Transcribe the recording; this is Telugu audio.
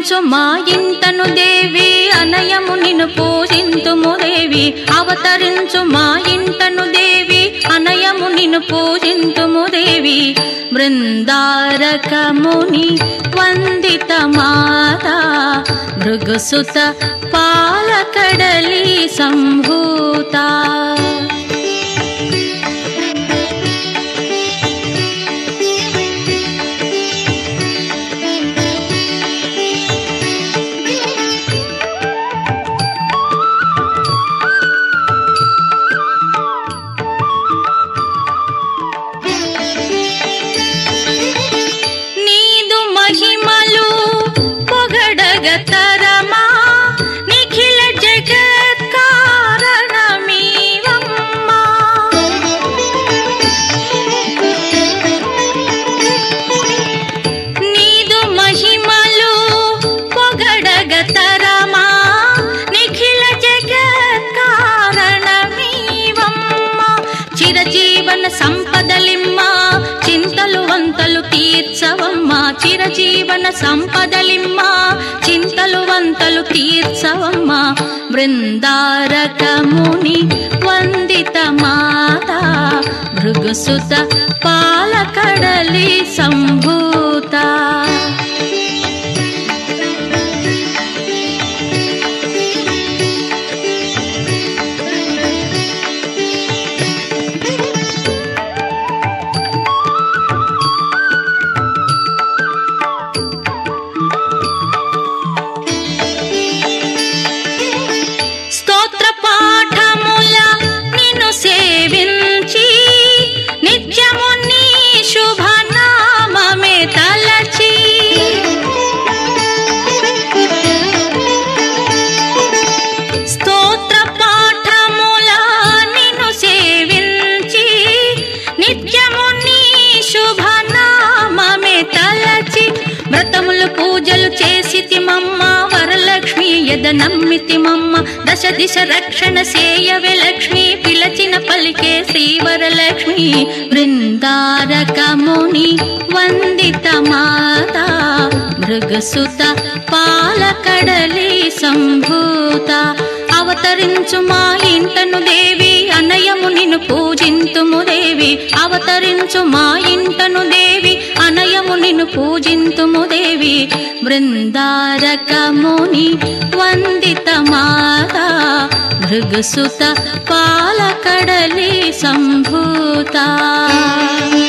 అవతరించు మా ఇంటను దేవి అనయము నిన్ను పూజింతుము దేవి అవతరించు మా ఇంటను దేవి అనయము నిన్ను పూజింతుము దేవి బృందారకముని వందిత మాత భృగుసుత పాలకడలి సంభూత నీదు మహిమలు పొగడగ తరమా నిఖిల జగత్ కారణమీవమ్మా నీదు మహిమలు పొగడగ తరమా నిఖిల జగత్ కారణమీవమ్మా చిరజీవన సంపదలిమ్మ చింతలు వంతలు తీర్చవమ్మ చిరజీవన సంపదలిమ్మ చింతలు వంతలు తీర్చవమ్మ బృందారకముని వందిత మాత భృగుసుత పాలకడలి సంభూత స్తోత్ర పాఠముల నిన్ను సేవించి నిత్యము నీ శుభనామమే తలచి స్తోత్ర పాఠముల నిన్ను సేవించి నిత్యము నీ శుభనామమే తలచి వ్రతములు పూజలు చేసి మమ్మ వరలక్ష్మి ఎద నమ్మితి మమ్మ దశ దిశ రక్షణ సేయవే లక్ష్మి పిలచిన పలికే శ్రీవరలక్ష్మి బృందారకముని వందిత మాత మృగసుత పాలకడలి సంభూత అవతరించు మా ఇంటను దేవి అనయము నిన్ను పూజింతుము దేవి అవతరించు మా ఇంటను దేవి అనయము నిన్ను పూజింతుము దేవి బృందారకముని వందిత మాత భృగుసుత పాలకడలి సంభూత